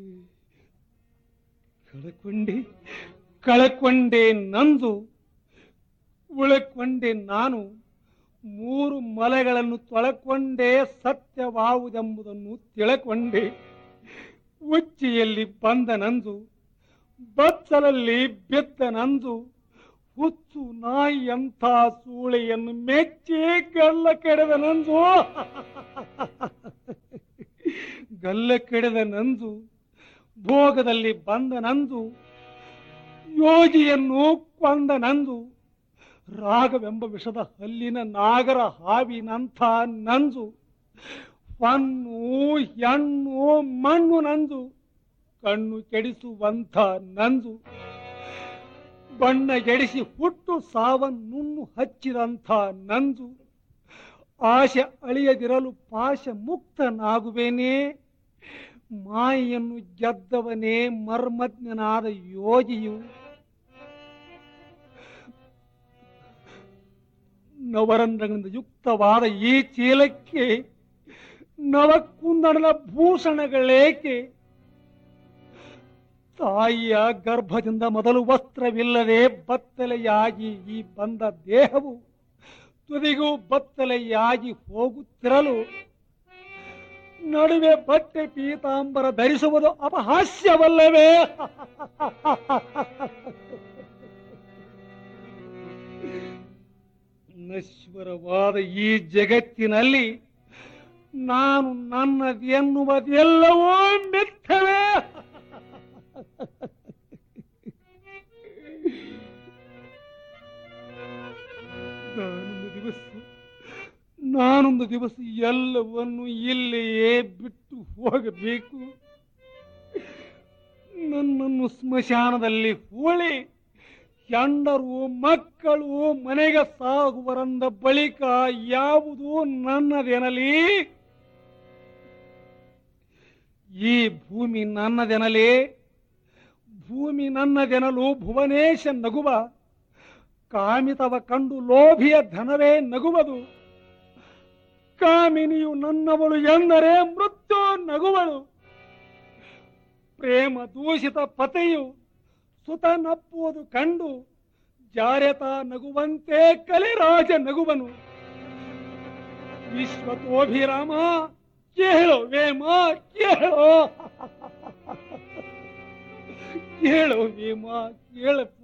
ಕಳಕೊಂಡೆ ಕಳಕೊಂಡೆ ನಂದು ಉಳಕೊಂಡೆ ನಾನು ಮೂರು ಮಲೆಗಳನ್ನು ತೊಳಕೊಂಡೇ ಸತ್ಯವಾವುದೆಂಬುದನ್ನು ತಿಳಕೊಂಡೆ ಉಚ್ಚಿಯಲ್ಲಿ ಬಂದ ನಂದು ಬಚ್ಚಲಲ್ಲಿ ಬಿದ್ದ ನಂದು ಹುಚ್ಚು ನಾಯಿ ಅಂತ ಸೂಳೆಯನ್ನು ಮೆಚ್ಚಿ ಗಲ್ಲ ಕೆಡದ ನಂದು ಗಲ್ಲ ಕೆಡದ ನಂದು ಭೋಗದಲ್ಲಿ ಬಂದ ನಂದು ಯೋಗಿಯನ್ನು ಕೊಂದ ನಂದು ರಾಗವೆಂಬ ವಿಷದ ಹಲ್ಲಿನ ನಾಗರ ಹಾವಿನಂಥ ನಂಜು ಹೊನ್ನು ಹೆಣ್ಣು ಮಣ್ಣು ನಂಜು ಕಣ್ಣು ಕೆಡಿಸುವಂಥ ನಂಜು ಬಣ್ಣ ಗೆಡಿಸಿ ಹುಟ್ಟು ಸಾವನ್ನುಣ್ಣು ಹಚ್ಚಿದಂಥ ನಂಜು ಆಶೆ ಅಳಿಯದಿರಲು ಪಾಶ ಮುಕ್ತನಾಗುವೇನೇ ಮಾಯೆಯನ್ನು ಗೆದ್ದವನೇ ಮರ್ಮಜ್ಞನಾದ ಯೋಗಿಯು ನವರಂಧ್ರಗಳಿಂದ ಯುಕ್ತವಾದ ಈ ಚೀಲಕ್ಕೆ ನವಕುಂದಣದ ಭೂಷಣಗಳೇಕೆ ತಾಯಿಯ ಗರ್ಭದಿಂದ ಮೊದಲು ವಸ್ತ್ರವಿಲ್ಲದೆ ಬತ್ತಲೆಯಾಗಿ ಈ ಬಂದ ದೇಹವು ತುದಿಗೂ ಬತ್ತಲೆಯಾಗಿ ಹೋಗುತ್ತಿರಲು ನಡುವೆ ಬಟ್ಟೆ ಪೀತಾಂಬರ ಧರಿಸುವುದು ಅಪಹಾಸ್ಯವಲ್ಲವೇ ನಶ್ವರವಾದ ಈ ಜಗತ್ತಿನಲ್ಲಿ ನಾನು ನನ್ನದೆನ್ನುವುದೆಲ್ಲವೂ ಮಿಥ್ಯವೇ ನಾನೊಂದು ದಿವಸ ನಾನೊಂದು ದಿವಸ ಎಲ್ಲವನ್ನು ಇಲ್ಲಿಯೇ ಬಿಟ್ಟು ಹೋಗಬೇಕು ನನ್ನನ್ನು ಸ್ಮಶಾನದಲ್ಲಿ ಹೂಳಿ ಹೆಂಡರು ಮಕ್ಕಳು ಮನೆಗೆ ಸಾಗುವರಂದ ಬಳಿಕ ಯಾವುದು ನನ್ನದೆನಲಿ ಈ ಭೂಮಿ ನನ್ನದೆನಲಿ ಭೂಮಿ ನನ್ನದೆನಲು ಭುವನೇಶ ನಗುವ ಕಾಮಿತವ ಕಂಡು ಲೋಭಿಯ ಧನವೇ ನಗುವುದು ಕಾಮಿನಿಯು ನನ್ನವಳು ಎಂದರೆ ಮೃತ್ಯು ನಗುವಳು ಪ್ರೇಮ ದೂಷಿತ ಪತೆಯು ಸುತನಪ್ಪುವುದು ಕಂಡು ಜಾರೆತ ನಗುವಂತೆ ಕಲಿರಾಜ ನಗುವನು ವಿಶ್ವತೋಭಿರಾಮ ಕೇಳೋ ವೇಮ ಕೇಳೋ ಕೇಳೋ ವೇಮ ಕೇಳಪ್ಪ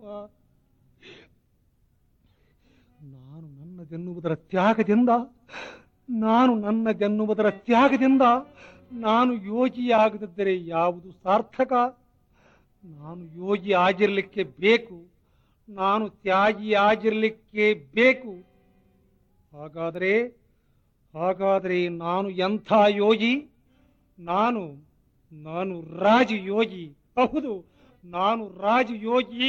ನಾನು ನನ್ನದೆನ್ನುವುದರ ತ್ಯಾಗದಿಂದ ನಾನು ನನ್ನದೆನ್ನುವುದರ ತ್ಯಾಗದಿಂದ ನಾನು ಯೋಗಿಯಾಗದಿದ್ದರೆ ಯಾವುದು ಸಾರ್ಥಕ ನಾನು ಯೋಗಿ ಆಗಿರಲಿಕ್ಕೆ ಬೇಕು ನಾನು ತ್ಯಾಗಿ ಆಗಿರಲಿಕ್ಕೆ ಬೇಕು ಹಾಗಾದರೆ ಹಾಗಾದರೆ ನಾನು ಎಂಥ ಯೋಗಿ ನಾನು ನಾನು ರಾಜಯೋಗಿ ಹೌದು ನಾನು ರಾಜಯೋಗಿ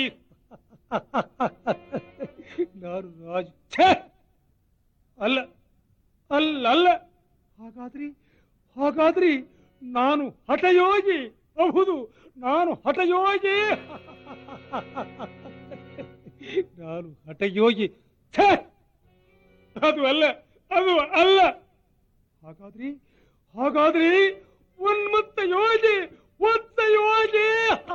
ನಾನು ರಾಜ ಛೇ! ಅಲ್ಲ ಅಲ್ಲ ಅಲ್ಲ ಹಾಗಾದ್ರಿ ಹಾಗಾದ್ರಿ ನಾನು ಹಠಯೋಗಿ ಹೌದು ನಾನು ಹಠಯೋಗಿ ನಾನು ಹಠಯೋಗಿ ಛೇ! ಅದು ಅಲ್ಲ ಅದು ಅಲ್ಲ ಹಾಗಾದ್ರಿ ಹಾಗಾದ್ರಿ ಉನ್ಮುತ್ತ ಯೋಗಿ ಉತ್ತ ಯೋಗಿ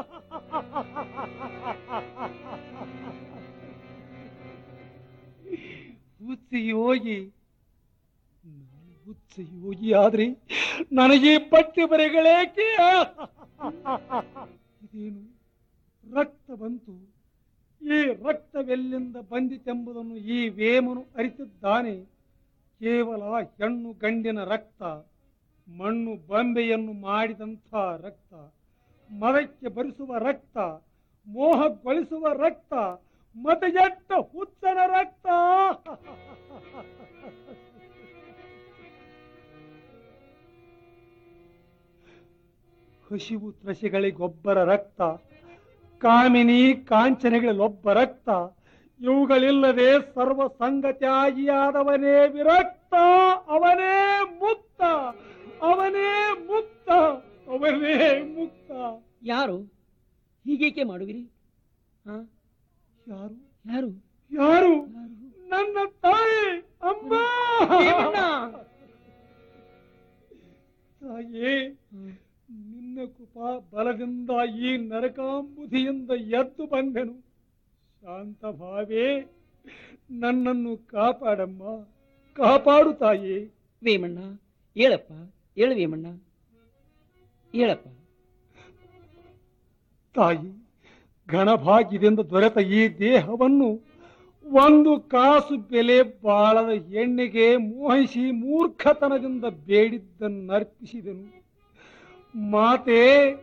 ಹುಚ್ಚ ಯೋಗಿ ನಾನು ಹುಚ್ಚ ಯೋಗಿ ಆದ್ರಿ ನನಗೆ ಪಟ್ಟಿ ಬರೆಗಳೇಕೆ ಇದೇನು ರಕ್ತ ಬಂತು ಈ ರಕ್ತವೆಲ್ಲಿಂದ ಬಂದಿತೆಂಬುದನ್ನು ಈ ವೇಮನು ಅರಿತಿದ್ದಾನೆ ಕೇವಲ ಹೆಣ್ಣು ಗಂಡಿನ ರಕ್ತ ಮಣ್ಣು ಬೊಂಬೆಯನ್ನು ಮಾಡಿದಂಥ ರಕ್ತ ಮದಕ್ಕೆ ಭರಿಸುವ ರಕ್ತ ಮೋಹಗೊಳಿಸುವ ರಕ್ತ ಮತಗೆಟ್ಟ ಹುಚ್ಚನ ರಕ್ತ ಹಸಿವು ತ್ರಸಿಗಳಿಗೊಬ್ಬರ ರಕ್ತ ಕಾಮಿನಿ ಕಾಂಚನೆಗಳಲ್ಲೊಬ್ಬ ರಕ್ತ ಇವುಗಳಿಲ್ಲದೆ ಸರ್ವ ಸಂಗತ್ಯಾಗಿಯಾದವನೇ ವಿರಕ್ತ ಅವನೇ ಮುಕ್ತ ಅವನೇ ಮುಕ್ತ ಅವನೇ ಮುಕ್ತ ಯಾರು ಹೀಗೇಕೆ ಮಾಡುವಿರಿ ಹಾ ಯಾರು ಯಾರು ಯಾರು ನನ್ನ ತಾಯಿ ಅಮ್ಮ ದೇವಣ್ಣ! ತಾಯೇ ನಿನ್ನ ಕೃಪಾ ಬಲದಿಂದ ಈ ನರಕಾಂಬುಧಿಯಿಂದ ಎದ್ದು ಬಂದೆನು ಶಾಂತ ಭಾವೇ ನನ್ನನ್ನು ಕಾಪಾಡಮ್ಮ ಕಾಪಾಡು ತಾಯಿ ವೇಮಣ್ಣ ಹೇಳಪ್ಪ ಹೇಳು ವೇಮಣ್ಣ ಹೇಳಪ್ಪ ತಾಯಿ ಘನಭಾಗ್ಯದಿಂದ ದೊರೆತ ಈ ದೇಹವನ್ನು ಒಂದು ಕಾಸು ಬೆಲೆ ಬಾಳದ ಎಣ್ಣೆಗೆ ಮೋಹಿಸಿ ಮೂರ್ಖತನದಿಂದ ಬೇಡಿದ್ದನ್ನರ್ಪಿಸಿದನು ಮಾತೆ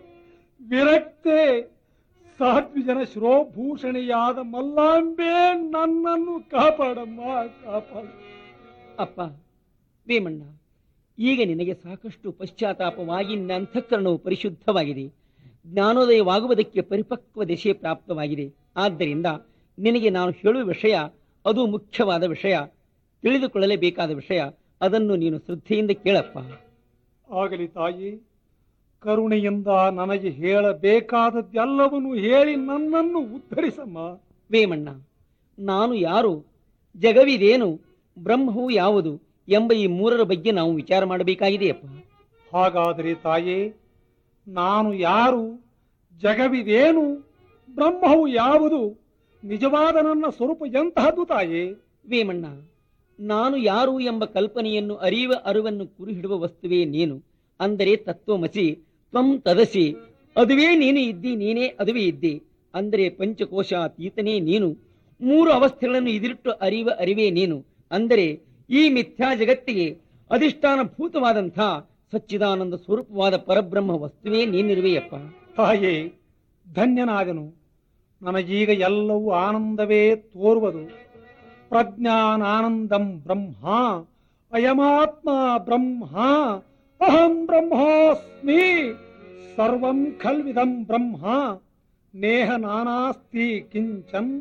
ವಿರಕ್ತೆ ಸಾತ್ವಿಜನ ಶಿರೋಭೂಷಣಿಯಾದ ಮಲ್ಲಾಂಬೆ ನನ್ನನ್ನು ಕಾಪಾಡಮ್ಮ ಕಾಪಾಡು ಅಪ್ಪ ವೇಮಣ್ಣ ಈಗ ನಿನಗೆ ಸಾಕಷ್ಟು ಪಶ್ಚಾತ್ತಾಪವಾಗಿ ನಿನ್ನ ಅಂತಃಕರಣವು ಪರಿಶುದ್ಧವಾಗಿದೆ ಜ್ಞಾನೋದಯವಾಗುವುದಕ್ಕೆ ಪರಿಪಕ್ವ ದಶೆ ಪ್ರಾಪ್ತವಾಗಿದೆ ಆದ್ದರಿಂದ ನಿನಗೆ ನಾನು ಹೇಳುವ ವಿಷಯ ಅದು ಮುಖ್ಯವಾದ ವಿಷಯ ತಿಳಿದುಕೊಳ್ಳಲೇಬೇಕಾದ ವಿಷಯ ಅದನ್ನು ನೀನು ಶ್ರದ್ಧೆಯಿಂದ ಕೇಳಪ್ಪ ಆಗಲಿ ತಾಯಿ ಕರುಣೆಯಿಂದ ನನಗೆ ಹೇಳಬೇಕಾದದ್ದೆಲ್ಲವನ್ನು ಹೇಳಿ ನನ್ನನ್ನು ಉದ್ಧರಿಸಮ್ಮ ವೇಮಣ್ಣ ನಾನು ಯಾರು ಜಗವಿದೇನು ಬ್ರಹ್ಮವು ಯಾವುದು ಎಂಬ ಈ ಮೂರರ ಬಗ್ಗೆ ನಾವು ವಿಚಾರ ಮಾಡಬೇಕಾಗಿದೆಯಪ್ಪ ಹಾಗಾದರೆ ತಾಯೇ ನಾನು ಯಾರು ಜಗವಿದೇನು ಬ್ರಹ್ಮವು ಯಾವುದು ನಿಜವಾದ ನನ್ನ ಸ್ವರೂಪ ಎಂತಹದ್ದು ತಾಯೇ ವೇಮಣ್ಣ ನಾನು ಯಾರು ಎಂಬ ಕಲ್ಪನೆಯನ್ನು ಅರಿಯುವ ಅರಿವನ್ನು ಕುರುಹಿಡುವ ವಸ್ತುವೇ ನೀನು ಅಂದರೆ ತತ್ವಮಸಿ ತ್ವಂ ತದಸಿ ಅದುವೇ ನೀನು ಇದ್ದಿ ನೀನೇ ಅದುವೇ ಇದ್ದಿ ಅಂದರೆ ಪಂಚಕೋಶ ಅತೀತನೇ ನೀನು ಮೂರು ಅವಸ್ಥೆಗಳನ್ನು ಇದಿಟ್ಟು ಅರಿಯುವ ಅರಿವೇ ನೀನು ಅಂದರೆ ಈ ಮಿಥ್ಯಾ ಜಗತ್ತಿಗೆ ಅಧಿಷ್ಠಾನ ಭೂತವಾದಂಥ ಸಚ್ಚಿದಾನಂದ ಸ್ವರೂಪವಾದ ಪರಬ್ರಹ್ಮ ವಸ್ತುವೇ ನೀನಿರುವೆಯಪ್ಪ ತಾಯೇ ಧನ್ಯನಾದನು ನನಗೀಗ ಎಲ್ಲವೂ ಆನಂದವೇ ತೋರುವುದು ಪ್ರಜ್ಞಾನಾನಂದಂ ಬ್ರಹ್ಮ ಅಯಮಾತ್ಮ ಬ್ರಹ್ಮ ಅಹಂ ಬ್ರಹ್ಮಾಸ್ಮಿ ಸರ್ವಂ ಖಲ್ವಿದಂ ಬ್ರಹ್ಮ ನೇಹ ನಾನಾಸ್ತಿ ಕಿಂಚನ್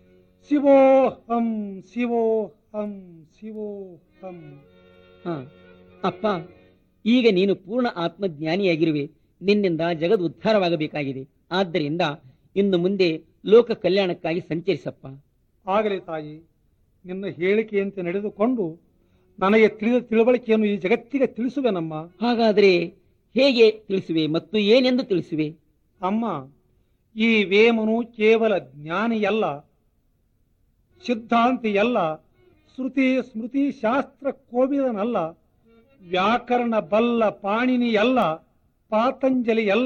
ಶಿವೋಹಂ ಶಿವೋಹಂ ಶಿವೋಹಂ ಹ ಅಪ್ಪ ಈಗ ನೀನು ಪೂರ್ಣ ಆತ್ಮಜ್ಞಾನಿಯಾಗಿರುವೆ ನಿನ್ನಿಂದ ಜಗದ್ ಉದ್ಧಾರವಾಗಬೇಕಾಗಿದೆ ಆದ್ದರಿಂದ ಇನ್ನು ಮುಂದೆ ಲೋಕ ಕಲ್ಯಾಣಕ್ಕಾಗಿ ಸಂಚರಿಸಪ್ಪ ಆಗಲಿ ತಾಯಿ ನಿನ್ನ ಹೇಳಿಕೆಯಂತೆ ನಡೆದುಕೊಂಡು ನನಗೆ ತಿಳಿದ ತಿಳುವಳಿಕೆಯನ್ನು ಈ ಜಗತ್ತಿಗೆ ತಿಳಿಸುವೆನಮ್ಮ ಹಾಗಾದರೆ ಹೇಗೆ ತಿಳಿಸುವೆ ಮತ್ತು ಏನೆಂದು ತಿಳಿಸುವೆ ಅಮ್ಮ ಈ ವೇಮನು ಕೇವಲ ಜ್ಞಾನಿಯಲ್ಲ ಸಿದ್ಧಾಂತಿಯಲ್ಲ ಶ್ರುತಿ ಸ್ಮೃತಿ ಶಾಸ್ತ್ರ ಕೋವಿದನಲ್ಲ ವ್ಯಾಕರಣ ಬಲ್ಲ ಪಾಣಿನಿಯಲ್ಲ ಪಾತಂಜಲಿಯಲ್ಲ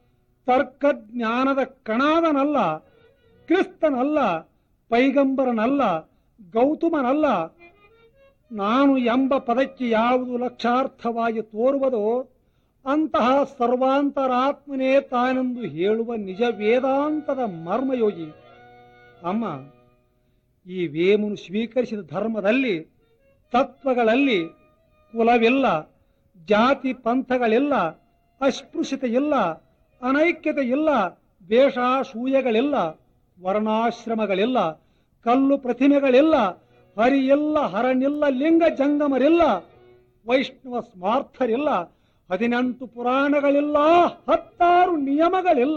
ತರ್ಕಜ್ಞಾನದ ಕಣಾದನಲ್ಲ ಕ್ರಿಸ್ತನಲ್ಲ ಪೈಗಂಬರನಲ್ಲ ಗೌತಮನಲ್ಲ ನಾನು ಎಂಬ ಪದಕ್ಕೆ ಯಾವುದು ಲಕ್ಷಾರ್ಥವಾಗಿ ತೋರುವುದೋ ಅಂತಹ ಸರ್ವಾಂತರಾತ್ಮನೇ ತಾನೆಂದು ಹೇಳುವ ನಿಜ ವೇದಾಂತದ ಮರ್ಮಯೋಗಿ ಅಮ್ಮ ಈ ವೇಮನು ಸ್ವೀಕರಿಸಿದ ಧರ್ಮದಲ್ಲಿ ತತ್ವಗಳಲ್ಲಿ ಕುಲವಿಲ್ಲ ಜಾತಿ ಪಂಥಗಳಿಲ್ಲ ಅಸ್ಪೃಶ್ಯತೆ ಇಲ್ಲ ಅನೈಕ್ಯತೆ ಇಲ್ಲ ದ್ವೇಷಾಸೂಯಗಳಿಲ್ಲ ವರ್ಣಾಶ್ರಮಗಳಿಲ್ಲ ಕಲ್ಲು ಪ್ರತಿಮೆಗಳಿಲ್ಲ ಹರಿಯಿಲ್ಲ ಹರನಿಲ್ಲ ಲಿಂಗ ಜಂಗಮರಿಲ್ಲ ವೈಷ್ಣವ ಸ್ಮಾರ್ಥರಿಲ್ಲ ಹದಿನೆಂಟು ಪುರಾಣಗಳಿಲ್ಲ ಹತ್ತಾರು ನಿಯಮಗಳಿಲ್ಲ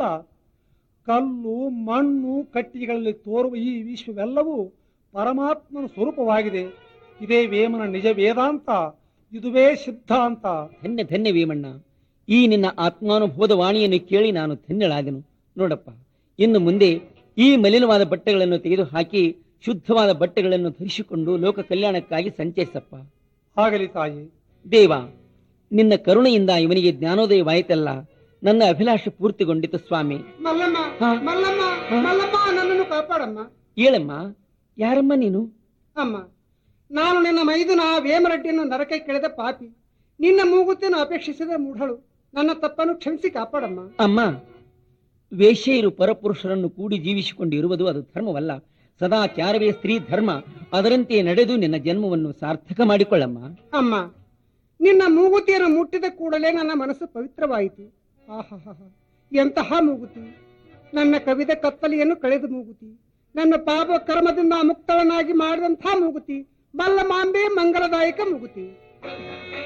ಕಲ್ಲು ಮಣ್ಣು ಕಟ್ಟಿಗೆಗಳಲ್ಲಿ ತೋರುವ ಈ ವಿಶ್ವವೆಲ್ಲವೂ ಪರಮಾತ್ಮನ ಸ್ವರೂಪವಾಗಿದೆ ಇದೇ ವೇಮನ ನಿಜ ವೇದಾಂತ ಇದುವೇ ಸಿದ್ಧಾಂತ ಧನ್ಯ ಧನ್ಯ ವೇಮಣ್ಣ ಈ ನಿನ್ನ ಆತ್ಮಾನುಭವದ ವಾಣಿಯನ್ನು ಕೇಳಿ ನಾನು ಧನ್ಯಳಾದೆನು ನೋಡಪ್ಪ ಇನ್ನು ಮುಂದೆ ಈ ಮಲಿನವಾದ ಬಟ್ಟೆಗಳನ್ನು ತೆಗೆದು ಹಾಕಿ ಶುದ್ಧವಾದ ಬಟ್ಟೆಗಳನ್ನು ಧರಿಸಿಕೊಂಡು ಲೋಕ ಕಲ್ಯಾಣಕ್ಕಾಗಿ ಸಂಚರಿಸಪ್ಪ ಆಗಲಿ ತಾಯಿ ದೇವ ನಿನ್ನ ಕರುಣೆಯಿಂದ ಇವನಿಗೆ ಜ್ಞಾನೋದಯವಾಯಿತಲ್ಲ ನನ್ನ ಅಭಿಲಾಷ ಪೂರ್ತಿಗೊಂಡಿತು ಸ್ವಾಮಿ ಮಲ್ಲಮ್ಮ ಹಾ. ಮಲ್ಲಮ್ಮ ಮಲ್ಲಮ್ಮ ನನ್ನನ್ನು ಕಾಪಾಡಮ್ಮ ಹೇಳಮ್ಮ ಯಾರಮ್ಮ ನೀನು ಅಮ್ಮ ನಾನು ನಿನ್ನ ಮೈದುನ ವೇಮರೆಡ್ಡಿಯನ್ನು ನರಕ ಕೆಳೆದ ಪಾಪಿ ನಿನ್ನ ಮೂಗುತಿಯನ್ನು ಅಪೇಕ್ಷಿಸಿದ ಮೂಢಳು ನನ್ನ ತಪ್ಪನ್ನು ಕ್ಷಮಿಸಿ ಕಾಪಾಡಮ್ಮ ಅಮ್ಮ ವೇಶ್ಯೆಯರು ಪರಪುರುಷರನ್ನು ಕೂಡಿ ಜೀವಿಸಿಕೊಂಡಿರುವುದು ಅದು ಧರ್ಮವಲ್ಲ ಸದಾ ಚಾರವೇ ಸ್ತ್ರೀ ಧರ್ಮ ಅದರಂತೆ ನಡೆದು ನಿನ್ನ ಜನ್ಮವನ್ನು ಸಾರ್ಥಕ ಮಾಡಿಕೊಳ್ಳಮ್ಮ ಅಮ್ಮ ನಿನ್ನ ಮೂಗುತಿಯನ್ನು ಮುಟ್ಟಿದ ಕೂಡಲೇ ನನ್ನ ಮನಸ್ಸು ಪವಿತ್ರವಾಯಿತು ಆಹಾಹಾ ಎಂತಹ ಮೂಗುತಿ ನನ್ನ ಕವಿದ ಕತ್ತಲೆಯನ್ನು ಕಳೆದ ಮೂಗುತಿ ನನ್ನ ಪಾಪ ಕರ್ಮದಿಂದ ಮುಕ್ತವನಾಗಿ ಮಾಡಿದಂಥ ಮೂಗುತಿ ಮಲ್ಲಮಾಂಬೆ ಮಂಗಲದಾಯಕ ಮೂಗುತಿ